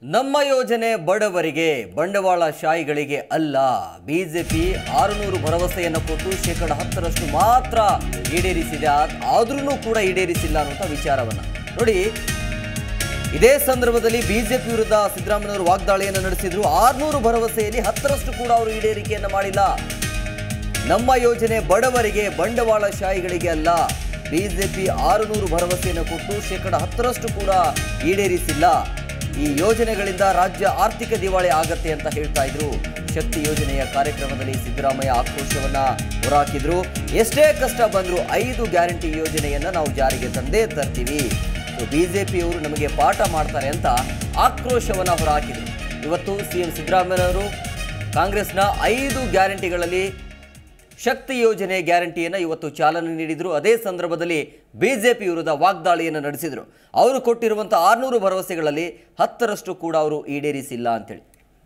ನಮ್ಮ ಯೋಜನೆ ಬಡವರಿಗೆ ಬಂಡವಾಳ ಶಾಹಿಗಳಿಗೆ ಅಲ್ಲ ಬಿಜೆಪಿ ಆರುನೂರು ಭರವಸೆಯನ್ನು ಕೊಟ್ಟು ಶೇಕಡ ಹತ್ತರಷ್ಟು ಮಾತ್ರ ಈಡೇರಿಸಿದೆ ಆದ್ರೂ ಕೂಡ ಈಡೇರಿಸಿಲ್ಲ ಅನ್ನುವಂಥ ವಿಚಾರವನ್ನ ನೋಡಿ ಇದೇ ಸಂದರ್ಭದಲ್ಲಿ ಬಿಜೆಪಿ ವಿರುದ್ಧ ಸಿದ್ದರಾಮಯ್ಯವರು ವಾಗ್ದಾಳಿಯನ್ನು ನಡೆಸಿದ್ರು ಆರ್ನೂರು ಭರವಸೆಯಲ್ಲಿ ಹತ್ತರಷ್ಟು ಕೂಡ ಅವರು ಈಡೇರಿಕೆಯನ್ನು ಮಾಡಿಲ್ಲ ನಮ್ಮ ಯೋಜನೆ ಬಡವರಿಗೆ ಬಂಡವಾಳ ಶಾಹಿಗಳಿಗೆ ಅಲ್ಲ ಬಿಜೆಪಿ ಆರುನೂರು ಭರವಸೆಯನ್ನು ಕೊಟ್ಟು ಶೇಕಡ ಹತ್ತರಷ್ಟು ಕೂಡ ಈಡೇರಿಸಿಲ್ಲ ಈ ಯೋಜನೆಗಳಿಂದ ರಾಜ್ಯ ಆರ್ಥಿಕ ದಿವಾಳಿ ಆಗತ್ತೆ ಅಂತ ಹೇಳ್ತಾ ಇದ್ರು ಶಕ್ತಿ ಯೋಜನೆಯ ಕಾರ್ಯಕ್ರಮದಲ್ಲಿ ಸಿದ್ದರಾಮಯ್ಯ ಆಕ್ರೋಶವನ್ನ ಹೊರಹಾಕಿದ್ರು ಎಷ್ಟೇ ಕಷ್ಟ ಬಂದರೂ ಐದು ಗ್ಯಾರಂಟಿ ಯೋಜನೆಯನ್ನ ನಾವು ಜಾರಿಗೆ ತಂದೇ ತರ್ತೀವಿ ಬಿಜೆಪಿಯವರು ನಮಗೆ ಪಾಠ ಮಾಡ್ತಾರೆ ಅಂತ ಆಕ್ರೋಶವನ್ನ ಹೊರಹಾಕಿದ್ರು ಇವತ್ತು ಸಿಎಂ ಸಿದ್ದರಾಮಯ್ಯನವರು ಕಾಂಗ್ರೆಸ್ನ ಐದು ಗ್ಯಾರಂಟಿಗಳಲ್ಲಿ ಶಕ್ತಿ ಯೋಜನೆ ಗ್ಯಾರಂಟಿಯನ್ನು ಇವತ್ತು ಚಾಲನೆ ನೀಡಿದರು ಅದೇ ಸಂದರ್ಭದಲ್ಲಿ ಬಿಜೆಪಿ ವಿರುದ್ಧ ವಾಗ್ದಾಳಿಯನ್ನು ನಡೆಸಿದರು ಅವರು ಕೊಟ್ಟಿರುವಂಥ ಆರುನೂರು ಭರವಸೆಗಳಲ್ಲಿ ಹತ್ತರಷ್ಟು ಕೂಡ ಅವರು ಈಡೇರಿಸಿಲ್ಲ ಅಂತೇಳಿ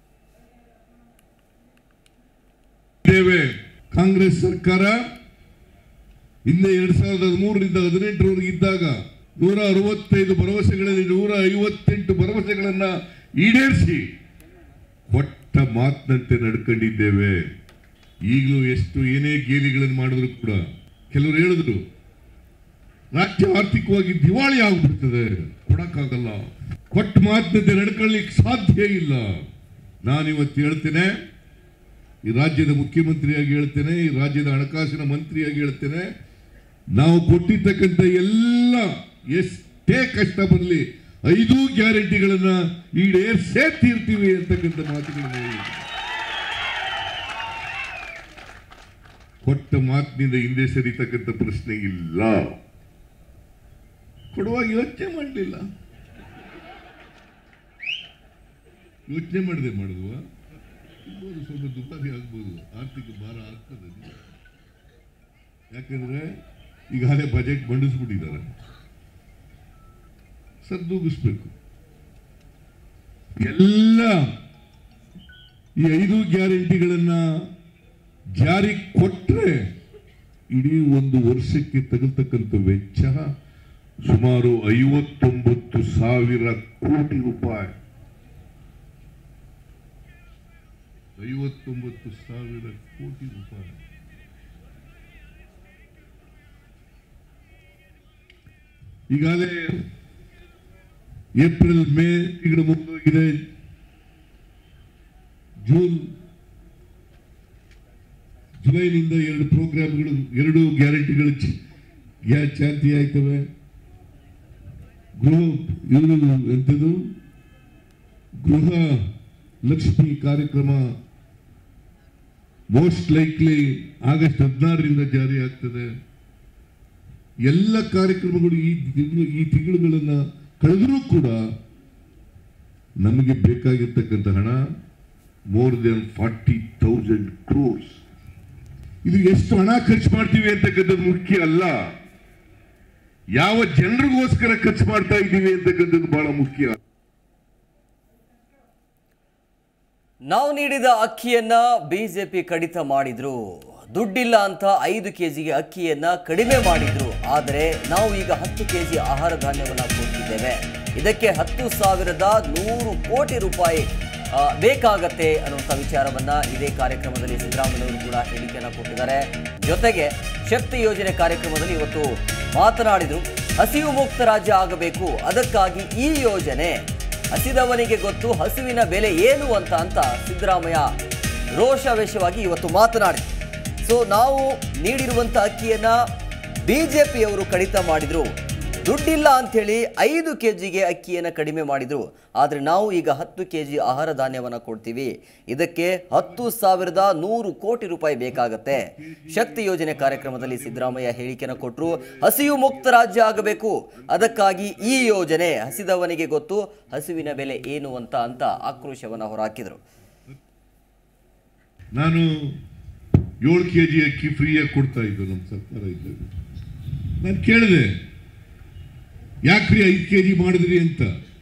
ಇದ್ದೇವೆ ಕಾಂಗ್ರೆಸ್ ಸರ್ಕಾರ ಹಿಂದೆ ಎರಡ್ ಸಾವಿರದ ಹದಿಮೂರರಿಂದ ಹದಿನೆಂಟರವರೆಗೆ ಇದ್ದಾಗ ನೂರ ಅರವತ್ತೈದು ಭರವಸೆಗಳಲ್ಲಿ ನೂರ ಐವತ್ತೆಂಟು ಭರವಸೆಗಳನ್ನ ಈಡೇರಿಸಿ ಕೊಟ್ಟ ಮಾತಿನಂತೆ ನಡ್ಕೊಂಡಿದ್ದೇವೆ ಈಗಲೂ ಎಷ್ಟು ಏನೇ ಗೇಲಿಗಳನ್ನು ಮಾಡಿದ್ರು ಕೂಡ ಕೆಲವರು ಹೇಳಿದ್ರು ರಾಜ್ಯ ಆರ್ಥಿಕವಾಗಿ ದಿವಾಳಿ ಆಗ್ಬಿಡ್ತದೆ ಕೊಡಕ್ಕಾಗಲ್ಲ ಕೊಟ್ಟ ಮಾತಿನಂತೆ ನಡ್ಕೊಳ್ಳಿಕ್ಕೆ ಸಾಧ್ಯ ಇಲ್ಲ ನಾನಿವತ್ತು ಹೇಳ್ತೇನೆ ಈ ರಾಜ್ಯದ ಮುಖ್ಯಮಂತ್ರಿಯಾಗಿ ಹೇಳ್ತೇನೆ ಈ ರಾಜ್ಯದ ಹಣಕಾಸಿನ ಮಂತ್ರಿಯಾಗಿ ಹೇಳ್ತೇನೆ ನಾವು ಕೊಟ್ಟಿರ್ತಕ್ಕಂಥ ಎಲ್ಲ ಎಷ್ಟೇ ಕಷ್ಟ ಬರಲಿ ಐದು ಗ್ಯಾರಂಟಿಗಳನ್ನ ಈಡೇರ್ಸೇ ತೀರ್ತೀವಿ ಅಂತಕ್ಕಂಥ ಮಾತುಗಳನ್ನು ಹೇಳಿದ್ರು. ಕೊಟ್ಟ ಮಾತಿನಿಂದ ಹಿಂದೆ ಸರಿತಕ್ಕಂಥ ಪ್ರಶ್ನೆ ಇಲ್ಲ ಕೊಡುವಾಗ ಯೋಚನೆ ಮಾಡಲಿಲ್ಲ ಯೋಚನೆ ಮಾಡದೆ ಮಾಡಿದ್ವ ಇರ್ಬೋದು, ಸ್ವಲ್ಪ ದುಬಾರಿ ಆಗ್ಬೋದು ಆರ್ಥಿಕ ಭಾರ ಆಗ್ತದೆ ಯಾಕಂದ್ರೆ ಈಗಾಗಲೇ ಬಜೆಟ್ ಮಂಡಿಸ್ಬಿಟ್ಟಿದ್ದಾರೆ ಸದ್ದೂಗಿಸ್ಬೇಕು ಎಲ್ಲ ಈ ಐದು ಗ್ಯಾರಂಟಿಗಳನ್ನ ಜಾರಿ ಕೊಟ್ರೆ ಇಡೀ ಒಂದು ವರ್ಷಕ್ಕೆ ತಗಲ್ತಕ್ಕಂಥ ವೆಚ್ಚ ಸುಮಾರು ಐವತ್ತೊಂಬತ್ತು ಸಾವಿರ ಕೋಟಿ ರೂಪಾಯಿ ಐವತ್ತೊಂಬತ್ತು ಸಾವಿರ ಕೋಟಿ ರೂಪಾಯಿ ಈಗಾಗಲೇ ಏಪ್ರಿಲ್ ಮೇ ತಿಂಗಳು ಮುಗಿದೋಗಿದೆ ಜೂನ್ ಜುಲೈನಿಂದ ಎರಡು ಪ್ರೋಗ್ರಾಮ್ಗಳು ಎರಡು ಗ್ಯಾರಂಟಿಗಳು ಚ- ಗ್ಯಾ- ಚಾಲ್ತಿ ಆಯ್ತವೆ ಗೃಹ ಇವರು ಎಂಥದ್ದು ಗೃಹ ಲಕ್ಷ್ಮಿ ಕಾರ್ಯಕ್ರಮ ಮೋಸ್ಟ್ ಲೈಕ್ಲಿ ಆಗಸ್ಟ್ ಹದಿನಾರರಿಂದ ಜಾರಿ ಆಗ್ತದೆ ಎಲ್ಲ ಕಾರ್ಯಕ್ರಮಗಳು ಈ ತಿಂಗಳು ಈ ತಿಂಗಳುಗಳನ್ನ ಕಳೆದರೂ ಕೂಡ ನಮಗೆ ಬೇಕಾಗಿರ್ತಕ್ಕಂಥ ಹಣ more than forty thousand crores ಇದು ಎಷ್ಟು ಹಣ ಖರ್ಚು ಮಾಡ್ತೀವಿ ಅಂತಕ್ಕಂಥದ್ದು ಮುಖ್ಯ ಅಲ್ಲ ಯಾವ ಜನರಿಗೋಸ್ಕರ ಖರ್ಚು ಮಾಡ್ತಾ ಇದ್ದೀವಿ ಅಂತಕ್ಕಂಥದ್ದು ಬಹಳ ಮುಖ್ಯ ನಾವು ನೀಡಿದ ಅಕ್ಕಿಯನ್ನ ಬಿಜೆಪಿ ಕಡಿತ ಮಾಡಿದ್ರು ದುಡ್ಡಿಲ್ಲ ಅಂತ ಐದು ಕೆಜಿಗೆ ಅಕ್ಕಿಯನ್ನ ಕಡಿಮೆ ಮಾಡಿದ್ರು ಆದರೆ ನಾವು ಈಗ ಹತ್ತು ಕೆಜಿ ಆಹಾರ ಧಾನ್ಯವನ್ನ ಕೊಡ್ತಿದ್ದೇವೆ ಇದಕ್ಕೆ ಹತ್ತು ಸಾವಿರದ ನೂರು ಕೋಟಿ ರೂಪಾಯಿ ಆ, ಬೇಕಾಗತ್ತೆ ಅನ್ನುವಂಥ ವಿಚಾರವನ್ನ ಇದೇ ಕಾರ್ಯಕ್ರಮದಲ್ಲಿ ಸಿದ್ದರಾಮಯ್ಯವರು ಕೂಡ ಹೇಳಿಕೆಯನ್ನ ಕೊಟ್ಟಿದ್ದಾರೆ ಜೊತೆಗೆ ಶಕ್ತಿ ಯೋಜನೆ ಕಾರ್ಯಕ್ರಮದಲ್ಲಿ ಇವತ್ತು ಮಾತನಾಡಿದ್ರು ಹಸಿವು ಮುಕ್ತ ರಾಜ್ಯ ಆಗಬೇಕು ಅದಕ್ಕಾಗಿ ಈ ಯೋಜನೆ ಹಸಿದವನಿಗೆ ಗೊತ್ತು ಹಸುವಿನ ಬೆಲೆ ಏನು ಅಂತ ಅಂತ ಸಿದ್ದರಾಮಯ್ಯ ರೋಷಾವೇಶವಾಗಿ ಇವತ್ತು ಮಾತನಾಡಿದ್ರು ಸೊ ನಾವು ನೀಡಿರುವಂಥ ಅಕ್ಕಿಯನ್ನ ಬಿಜೆಪಿಯವರು ಕಡಿತ ಮಾಡಿದ್ರು ದುಡ್ಡಿಲ್ಲ ಅಂಥೇಳಿ ಐದು ಕೆ ಜಿಗೆ ಅಕ್ಕಿಯನ್ನು ಕಡಿಮೆ ಮಾಡಿದ್ರು ಆದರೆ ನಾವು ಈಗ ಹತ್ತು ಕೆ ಜಿ ಆಹಾರ ಧಾನ್ಯವನ್ನು ಕೊಡ್ತೀವಿ ಇದಕ್ಕೆ ಹತ್ತು ಸಾವಿರದ ನೂರು ಕೋಟಿ ರೂಪಾಯಿ ಬೇಕಾಗತ್ತೆ ಶಕ್ತಿ ಯೋಜನೆ ಕಾರ್ಯಕ್ರಮದಲ್ಲಿ ಸಿದ್ದರಾಮಯ್ಯ ಹೇಳಿಕೆಯನ್ನು ಕೊಟ್ಟರು ಹಸಿವು ಮುಕ್ತ ರಾಜ್ಯ ಆಗಬೇಕು ಅದಕ್ಕಾಗಿ ಈ ಯೋಜನೆ ಹಸಿದವನಿಗೆ ಗೊತ್ತು ಹಸುವಿನ ಬೆಲೆ ಏನು ಅಂತ ಅಂತ ಆಕ್ರೋಶವನ್ನು ಹೊರಹಾಕಿದರು ನಾನು ಏಳು ಕೆ ಜಿ ಅಕ್ಕಿ ಫ್ರೀಯಾಗಿ ಕೊಡ್ತಾ ಇದ್ದು ನಮ್ಮ ಸರ್ಕಾರ ಇದ್ದಾಗ ನಾನು ಕೇಳಿದೆ ಯಾಕ್ರಿ ಐದು ಕೆ ಜಿ ಮಾಡಿದ್ರಿ ಅಂತ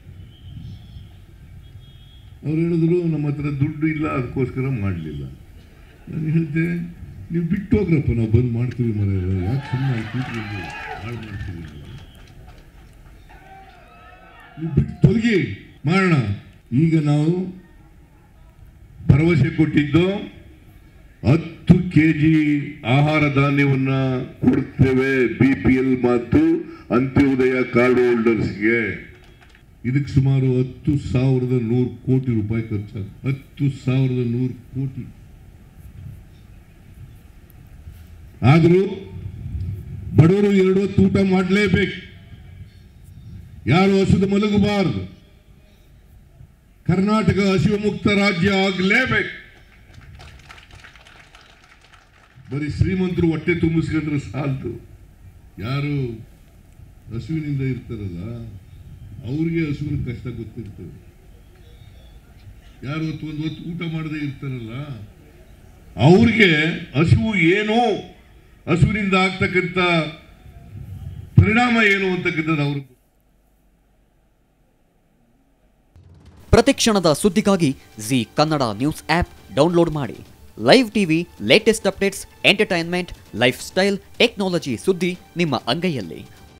ಅವ್ರು ಹೇಳಿದ್ರು ನಮ್ಮ ಹತ್ರ ದುಡ್ಡು ಇಲ್ಲ ಅದಕ್ಕೋಸ್ಕರ ಮಾಡಲಿಲ್ಲ ನಾನು ಹೇಳಿದೆ ನೀವು ಬಿಟ್ಟು ಹೋಗ್ರಪ್ಪ ನಾವು ಬಂದು ಮಾಡ್ತೀವಿ ಮರ ಯಾಕೆ ಸುಮ್ಮನೆ ಕೂತ್ಕೊಂಡು ಹಾಳು ಮಾಡ್ತೀವಿ ನೀವು ಬಿಟ್ಟು ತೊಲಗಿ ಮಾಡೋಣ ಈಗ ನಾವು ಭರವಸೆ ಕೊಟ್ಟಿದ್ದು ಹತ್ತು ಕೆ ಜಿ ಆಹಾರ ಧಾನ್ಯವನ್ನ ಕೊಡ್ತೇವೆ ಬಿ ಪಿ ಎಲ್ ಮತ್ತು ಅಂತ್ಯೋದಯ ಕಾರ್ಡ್ ಹೋಲ್ಡರ್ಸ್ಗೆ ಇದಕ್ಕೆ ಸುಮಾರು ಹತ್ತು ಸಾವಿರದ ನೂರು ಕೋಟಿ ರೂಪಾಯಿ ಖರ್ಚಾಗ ಹತ್ತು ಸಾವಿರದ ನೂರು ಕೋಟಿ ಆದರೂ ಬಡವರು ಎರಡು ಹೊತ್ತು ಊಟ ಮಾಡಲೇಬೇಕು ಯಾರು ಹಸುದು ಮಲಗಬಾರದು ಕರ್ನಾಟಕ ಹಸಿವು ಮುಕ್ತ ರಾಜ್ಯ ಆಗಲೇಬೇಕು ಬರೀ ಶ್ರೀಮಂತರು ಹೊಟ್ಟೆ ತುಂಬಿಸ್ಕೊಂಡ್ರೆ ಸಾಲದು ಯಾರು ಹಸುವಿನಿಂದ ಇರ್ತಾರಲ್ಲ ಅವ್ರಿಗೆ ಹಸುವಿನ ಕಷ್ಟ ಗೊತ್ತಿರ್ತದೆ ಯಾರು ಹೊತ್ತು ಒಂದು ಹೊತ್ತು ಊಟ ಮಾಡದೇ ಇರ್ತಾರಲ್ಲ ಅವ್ರಿಗೆ ಹಸಿವು ಏನು ಹಸುವಿನಿಂದ ಆಗ್ತಕ್ಕಂಥ ಪರಿಣಾಮ ಏನು ಅಂತಕ್ಕಂಥದ್ದು ಅವ್ರಿಗೆ ಪ್ರತಿಕ್ಷಣದ ಸುದ್ದಿಗಾಗಿ Zee Kannada news app download ಮಾಡಿ live TV latest updates entertainment lifestyle technology ಸುದ್ದಿ ನಿಮ್ಮ ಅಂಗೈಯಲ್ಲಿ